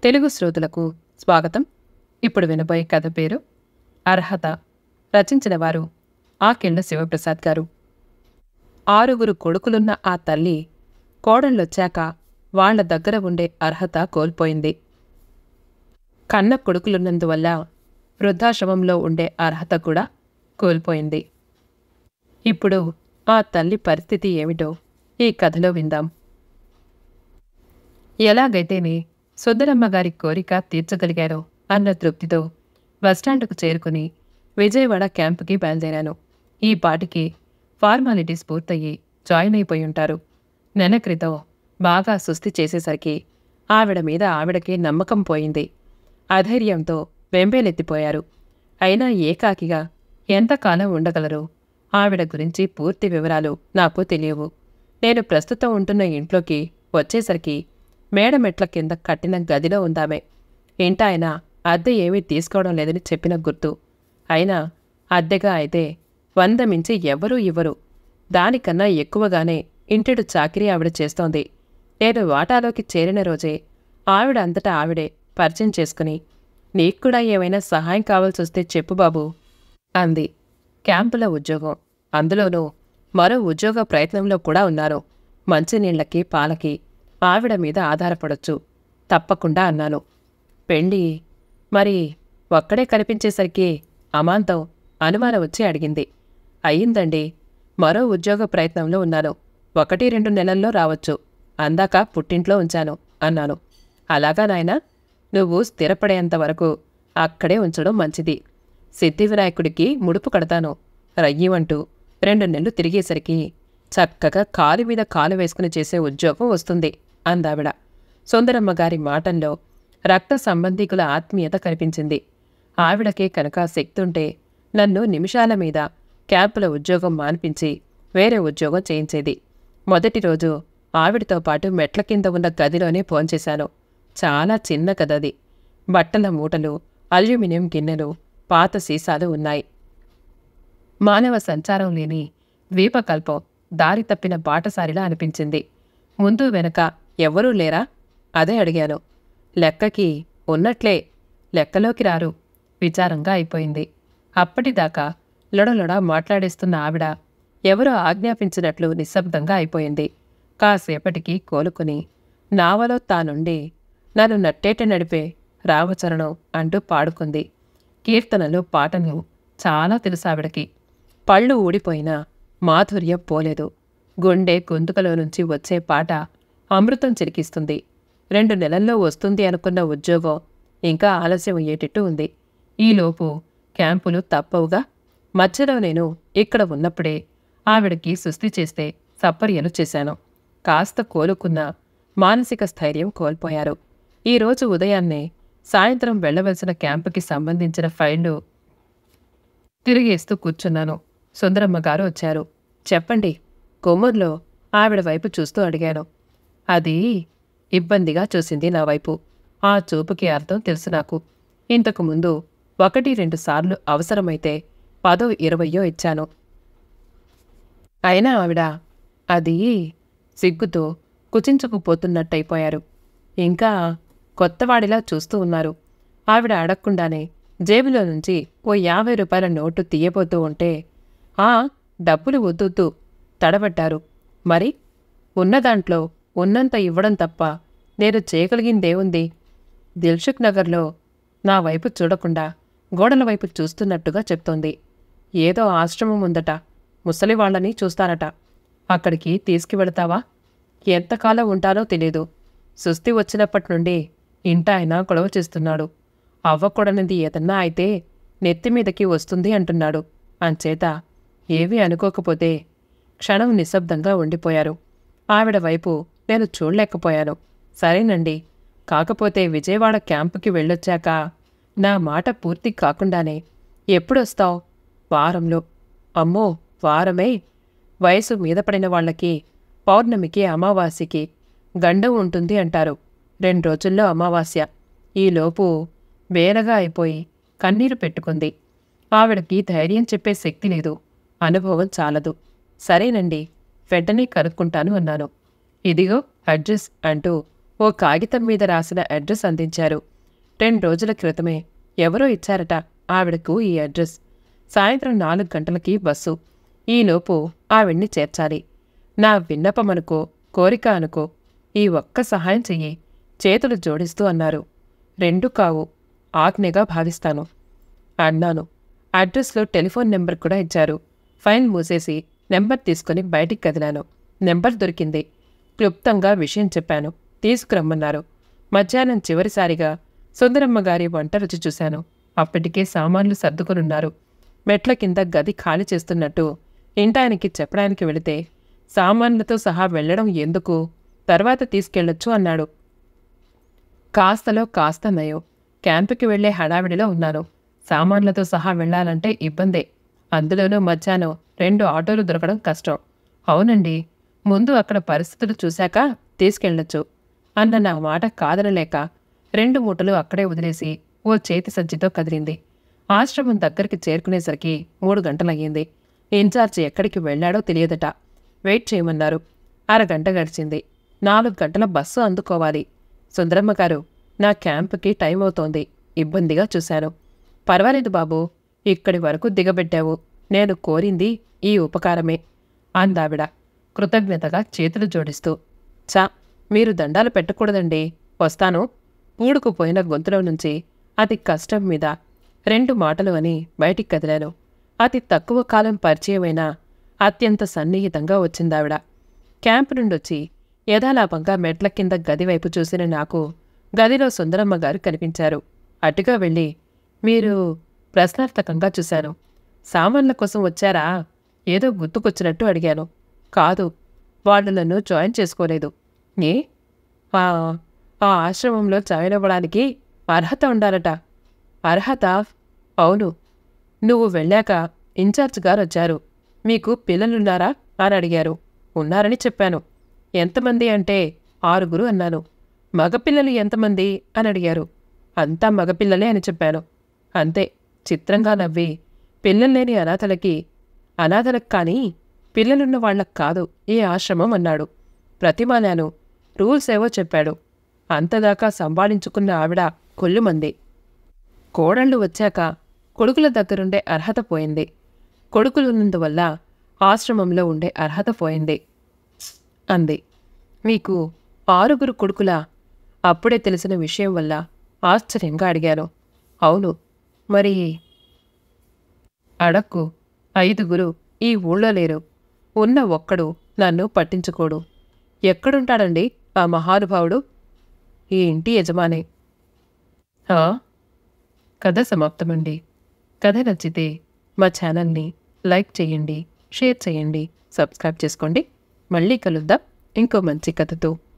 తెలుగు శ్రోతలకు స్వాగతం ఇప్పుడు వినబోయే కథ పేరు అర్హత రచించిన వారు ఆకెళ్ళ శివప్రసాద్ గారు ఆరుగురు కొడుకులున్న ఆ తల్లి కోడళ్ళొచ్చాక వాళ్ళ దగ్గర ఉండే అర్హత కోల్పోయింది కన్న కొడుకులున్నందువల్ల వృద్ధాశ్రమంలో ఉండే అర్హత కూడా కోల్పోయింది ఇప్పుడు ఆ తల్లి పరిస్థితి ఏమిటో ఈ కథలో విందాం ఎలాగైతేనే సుద్దరమ్మ గారి కోరిక తీర్చగలిగారో అన్న తృప్తితో బస్టాండ్కు చేరుకుని విజయవాడ క్యాంపుకి బయలుదేరాను ఈ పాటికి ఫార్మాలిటీస్ పూర్తయి జాయిన్ అయిపోయి ఉంటారు నెల క్రితం బాగా సుస్థి చేసేసరికి ఆవిడ మీద ఆవిడకి నమ్మకం పోయింది అధైర్యంతో వెంబేలెత్తిపోయారు అయినా ఏకాకిగా ఎంతకాలం ఉండగలరు ఆవిడ గురించి పూర్తి వివరాలు నాకు తెలియవు నేను ప్రస్తుతం ఉంటున్న ఇంట్లోకి వచ్చేసరికి మేడమెట్ల కింద కట్టిన గదిలో ఉందామే ఇంటాయన అద్దె ఏమీ తీసుకోవడం లేదని చెప్పిన గుర్తు అయినా అద్దెగా అయితే వంద మించి ఎవ్వరూ ఇవ్వరు దానికన్నా ఎక్కువగానే ఇంటిడు చాకిరీ ఆవిడ చేస్తోంది నేను వాటాలోకి చేరిన రోజే ఆవిడ అంతటా ఆవిడే పరిచయం చేసుకుని నీకు కూడా ఏమైనా సహాయం కావాల్సి వస్తే చెప్పు బాబు అంది క్యాంపుల ఉద్యోగం అందులోనూ మరో ఉద్యోగ ప్రయత్నంలో కూడా ఉన్నారు మంచినీళ్లకి పాలకి ఆవిడ మీద ఆధారపడొచ్చు తప్పకుండా అన్నాను పెళ్ళి మరి ఒక్కడే కనిపించేసరికి అమాంతం అనుమానం వచ్చి అడిగింది అయ్యిందండి మరో ఉద్యోగ ప్రయత్నంలో ఉన్నాను ఒకటి రెండు నెలల్లో రావచ్చు అందాక పుట్టింట్లో ఉంచాను అన్నాను అలాగా నాయనా నువ్వు స్థిరపడేంత వరకు అక్కడే ఉంచడం మంచిది సిద్ధివినాయకుడికి ముడుపు కడతాను రయ్యమంటూ రెండు నెలలు తిరిగేసరికి చక్కగా కాలు మీద కాలు వేసుకుని చేసే ఉద్యోగం వస్తుంది అందావిడ సుందరమ్మ గారి మాటల్లో రక్త సంబంధీకుల ఆత్మీయత కనిపించింది ఆవిడకే కనుక శక్తుంటే నన్ను నిమిషాల మీద క్యాంపుల ఉద్యోగం మాన్పించి వేరే ఉద్యోగం చేయించేది మొదటి రోజు ఆవిడతో పాటు మెట్ల కింద ఉన్న గదిలోనే భోంచేశాను చాలా చిన్న గదది బట్టల మూటలు అల్యూమినియం గిన్నెలు పాత సీసాలు ఉన్నాయి మానవ సంచారం లేని ద్వీపకల్పం దారి తప్పిన బాటసారిలా అనిపించింది ముందు వెనక ఎవ్వరూ లేరా అదే అడిగాను లెక్కకి ఉన్నట్లే లెక్కలోకి రారు విచారంగా అయిపోయింది అప్పటిదాకా లొడలొడ మాట్లాడేస్తున్న ఆవిడ ఎవరో ఆజ్ఞాపించినట్లు నిశ్శబ్దంగా అయిపోయింది కాసేపటికి కోలుకుని నావలో తానుండి నన్ను నట్టేట నడిపే రామచరణం అంటూ పాడుకుంది కీర్తనలు పాటలు చాలా తెలుసు ఆవిడకి పళ్ళు ఊడిపోయినా మాధుర్యం పోలేదు గుండె గొంతుకలో నుంచి వచ్చే పాట అమృతం చిరికిస్తుంది రెండు నెలల్లో వస్తుంది అనుకున్న ఉద్యోగం ఇంకా ఆలస్యం అయ్యేటట్టు ఉంది ఈలోపు క్యాంపులు తప్పవుగా మధ్యలో నేను ఇక్కడ ఉన్నప్పుడే ఆవిడకి సుస్థి చేస్తే సప్పర్యలు చేశాను కాస్త కోలుకున్న మానసిక స్థైర్యం కోల్పోయారు ఈరోజు ఉదయాన్నే సాయంత్రం వెళ్ళవలసిన క్యాంపుకి సంబంధించిన ఫైళ్లు తిరిగేస్తూ కూర్చున్నాను సుందరమ్మ గారు వచ్చారు చెప్పండి కొమ్మూర్లో ఆవిడ వైపు చూస్తూ అడిగాను అది ఇబ్బందిగా చూసింది నా వైపు ఆ చూపుకి అర్థం తెలుసు నాకు ఇంతకు ముందు ఒకటి రెండు సార్లు అవసరమైతే పదో ఇరవయో ఇచ్చాను అయినా ఆవిడ అది సిగ్గుతో కుచించుకుపోతున్నట్టయిపోయారు ఇంకా కొత్తవాడిలా చూస్తూ ఉన్నారు ఆవిడ అడగకుండానే జేబులో నుంచి ఓ యాభై రూపాయల నోటు తీయబోతూ ఉంటే ఆ డబ్బులు వద్దొద్దు తడబట్టారు మరి ఉన్న దాంట్లో ఉన్నంత ఇవ్వడం తప్ప నేను చేయగలిగిందేముంది దిల్సుఖ్ నగర్లో నా వైపు చూడకుండా గోడల వైపు చూస్తున్నట్టుగా చెప్తోంది ఏదో ఆశ్రమం ఉందట ముసలి వాళ్ళని చూస్తారట అక్కడికి తీసుకువెడతావా ఎంతకాలం ఉంటానో తెలీదు సుస్థి వచ్చినప్పటి నుండి ఇంట ఆయన గొడవ చేస్తున్నాడు అవ్వకూడనిది ఏదన్నా అయితే నెత్తి మీదకి వస్తుంది అంటున్నాడు అంచేత ఏమీ అనుకోకపోతే క్షణం నిశ్శబ్దంగా ఉండిపోయారు ఆవిడ వైపు నేను చూడలేకపోయాను సరేనండి కాకపోతే విజయవాడ క్యాంపుకి వెళ్ళొచ్చాక నా మాట పూర్తి కాకుండానే ఎప్పుడొస్తావు వారంలో అమ్మో వారమే వయసు మీద పడిన వాళ్ళకి పౌర్ణమికి అమావాస్యకి గండం ఉంటుంది అంటారు రెండు రోజుల్లో అమావాస్య ఈలోపు వేరగా అయిపోయి కన్నీరు పెట్టుకుంది ఆవిడకి ధైర్యం చెప్పే శక్తి లేదు అనుభవం చాలదు సరేనండి వెంటనే కనుక్కుంటాను అన్నాను ఇదిగో అడ్రస్ అంటూ ఓ కాగితం మీద రాసిన అడ్రస్ అందించారు రెండు రోజుల క్రితమే ఎవరో ఇచ్చారట ఆవిడకు ఈ అడ్రస్ సాయంత్రం నాలుగు గంటలకి బస్సు ఈలోపు ఆవిడ్ని చేర్చాలి నా విన్నపం అనుకో కోరిక అనుకో ఈ ఒక్క సహాయం చెయ్యి చేతులు జోడిస్తూ అన్నారు రెండు కావు ఆజ్ఞగా భావిస్తాను అన్నాను అడ్రస్లో టెలిఫోన్ నెంబర్ కూడా ఇచ్చారు ఫైల్ మూసేసి నెంబర్ తీసుకుని బయటికి కదిలాను నెంబర్ దొరికింది క్లుప్తంగా విషయం చెప్పాను తీసుకురమ్మన్నారు మధ్యాహ్నం చివరిసారిగా సుందరమ్మ గారి వంట రుచి చూశాను అప్పటికే సామాన్లు సర్దుకునున్నారు మెట్ల కింద గది ఖాళీ చేస్తున్నట్టు ఇంటాయనకి చెప్పడానికి వెళితే సామాన్లతో సహా వెళ్ళడం ఎందుకు తర్వాత తీసుకెళ్లొచ్చు అన్నాడు కాస్తలో కాస్త నయం క్యాంపుకి వెళ్లే హడావిడిలో ఉన్నాను సామాన్లతో సహా వెళ్ళాలంటే ఇబ్బందే అందులోనూ మధ్యాహ్నం రెండు ఆటోలు దొరకడం కష్టం అవునండి ముందు అక్కడ పరిస్థితులు చూశాక తీసుకెళ్ళొచ్చు అన్న నా మాట కాదనలేక రెండు మూటలు అక్కడే వదిలేసి ఓ చేతి సంచితో కదిలింది ఆశ్రమం దగ్గరికి చేరుకునేసరికి మూడు గంటలయ్యింది ఇన్ఛార్జి ఎక్కడికి వెళ్ళాడో తెలియదట వెయిట్ చేయమన్నారు అరగంట గడిచింది నాలుగు గంటల బస్సు అందుకోవాలి సుందరమ్మ గారు నా క్యాంపుకి టైం అవుతోంది ఇబ్బందిగా చూశాను పర్వాలేదు బాబు ఇక్కడి వరకు దిగబెట్టావు నేను కోరింది ఈ ఉపకారమే అందావిడ కృతజ్ఞతగా చేతులు జోడిస్తూ చా మీరు దండాలు పెట్టకూడదండి వస్తాను ఊడుకుపోయిన గొంతులో నుంచి అతి కష్టం మీద రెండు మాటలు అని బయటికి కదిలాను అతి తక్కువ కాలం పరిచయమైన అత్యంత సన్నిహితంగా వచ్చిందావిడ క్యాంపు నుండొచ్చి యథాలాపంగా మెట్ల కింద గది వైపు చూసిన నాకు గదిలో సుందరమ్మ గారు కనిపించారు అటుగా వెళ్ళి మీరు ప్రశ్నార్థకంగా చూశాను సామాన్ల కోసం వచ్చారా ఏదో గుర్తుకొచ్చినట్టు అడిగాను కాదు వాళ్ళు నన్ను జాయిన్ చేసుకోలేదు ఏ ఆ ఆ ఆశ్రమంలో జాయిన్ అవ్వడానికి అర్హత ఉండాలట అర్హత అవును నువ్వు వెళ్ళాక ఇన్ఛార్జ్ గారు వచ్చారు మీకు పిల్లలున్నారా అని అడిగారు ఉన్నారని చెప్పాను ఎంతమంది అంటే ఆరుగురు అన్నాను మగపిల్లలు ఎంతమంది అని అడిగారు అంతా మగపిల్లలే అని చెప్పాను అంతే చిత్రంగా నవ్వి పిల్లల్లేని అనాథలకి అనాథలకు కానీ పిల్లలున్న వాళ్ళకు కాదు ఈ ఆశ్రమం అన్నాడు ప్రతిమాలాను రూల్స్ ఏవో చెప్పాడు అంతదాకా సంపాదించుకున్న ఆవిడ కొల్లుమంది కోడళ్ళు వచ్చాక కొడుకుల దగ్గరుండే అర్హత పోయింది కొడుకులున్నందువల్ల ఆశ్రమంలో ఉండే అర్హత పోయింది అంది మీకు ఆరుగురు కొడుకులా అప్పుడే తెలిసిన విషయం వల్ల ఆశ్చర్యంగా అడిగాను అవును మరి అడక్కు ఐదుగురు ఈ ఊళ్ళో లేరు ఉన్న ఒక్కడు నన్ను పట్టించుకోడు ఎక్కడుంటాడండి ఆ మహానుభావుడు ఈ ఇంటి యజమాని ఆ? కథ సమాప్తమండి కథ నచ్చితే మా ఛానల్ని లైక్ చేయండి షేర్ చేయండి సబ్స్క్రైబ్ చేసుకోండి మళ్ళీ కలుద్దాం ఇంకో మంచి కథతో